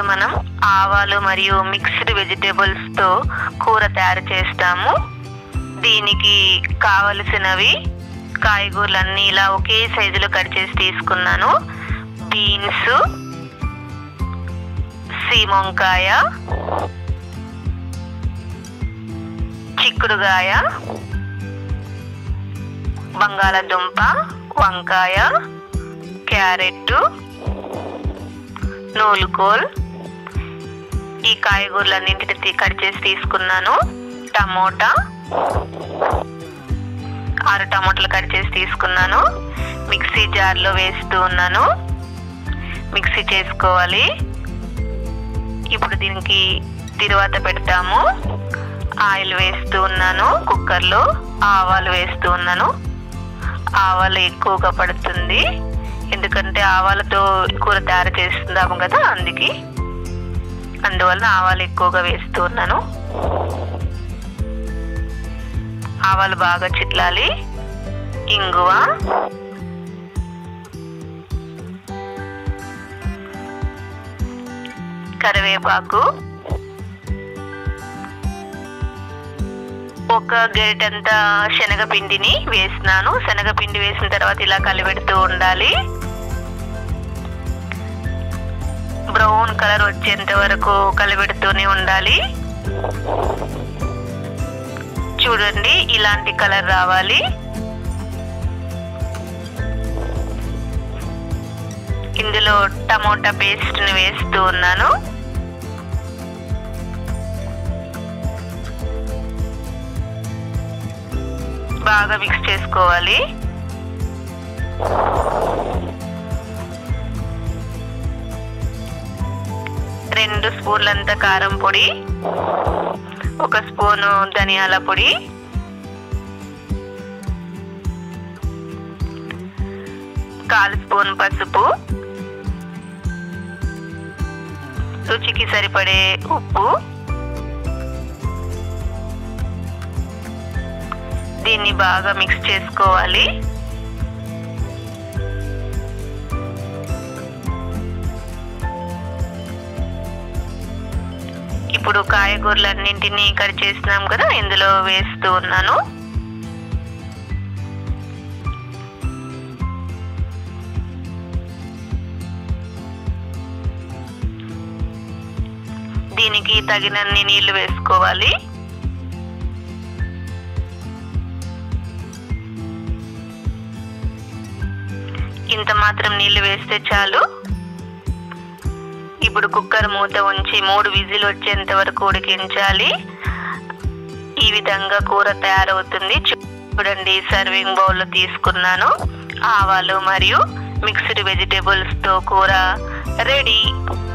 మనం ఆవాలు మరియు మిక్స్డ్ వెజిటేబుల్స్తో కూర తయారు చేస్తాము దీనికి కావలసినవి కాయగూరలన్నీ ఇలా ఒకే సైజులో కట్ చేసి తీసుకున్నాను బీన్స్ సీమంకాయ చిక్కుడుగాయ బంగాళదుంప వంకాయ క్యారెట్ నూలుకోల్ ఈ కాయగూరలన్నింటిని కట్ చేసి తీసుకున్నాను టమోటా ఆరు టమోటాలు కట్ చేసి తీసుకున్నాను మిక్సీ జార్లో వేస్తూ ఉన్నాను మిక్సీ చేసుకోవాలి ఇప్పుడు దీనికి తిరువాత పెడతాము ఆయిల్ వేస్తూ ఉన్నాను కుక్కర్లో ఆవాలు వేస్తూ ఉన్నాను ఆవాలు ఎక్కువగా పడుతుంది ఎందుకంటే ఆవాలతో కూర తయారు చేస్తున్నాము కదా అందుకే అందువలన ఆవాలు ఎక్కువగా వేస్తూ ఉన్నాను ఆవాలు బాగా చిట్లాలి ఇంగువ కరివేపాకు ఒక గరిటంత శనగపిండిని వేసినాను శనగపిండి వేసిన తర్వాత ఇలా కలిపెడుతూ ఉండాలి బ్రౌన్ కలర్ వచ్చేంత వరకు కలిపెడుతూనే ఉండాలి చూడండి ఇలాంటి కలర్ రావాలి ఇందులో టమోటా పేస్ట్ని వేస్తూ ఉన్నాను బాగా మిక్స్ చేసుకోవాలి రెండు స్పూన్లంత కారం పొడి ఒక స్పూను ధనియాల పొడి కాలు స్పూన్ పసుపు రుచికి సరిపడే ఉప్పు దీన్ని బాగా మిక్స్ చేసుకోవాలి ఇప్పుడు కాయగూరలన్నింటినీ కట్ చేసినాం కదా ఇందులో వేస్తూ ఉన్నాను దీనికి తగినన్ని నీళ్లు వేసుకోవాలి ఇంత మాత్రం నీళ్లు వేస్తే చాలు ఇప్పుడు కుక్కర్ మూత ఉంచి మూడు విజిల్ వచ్చేంత వరకు ఉడికించాలి ఈ విధంగా కూర తయారవుతుంది చూడండి సర్వింగ్ బౌల్లో తీసుకున్నాను ఆవాలు మరియు మిక్స్డ్ వెజిటేబుల్స్తో కూర రెడీ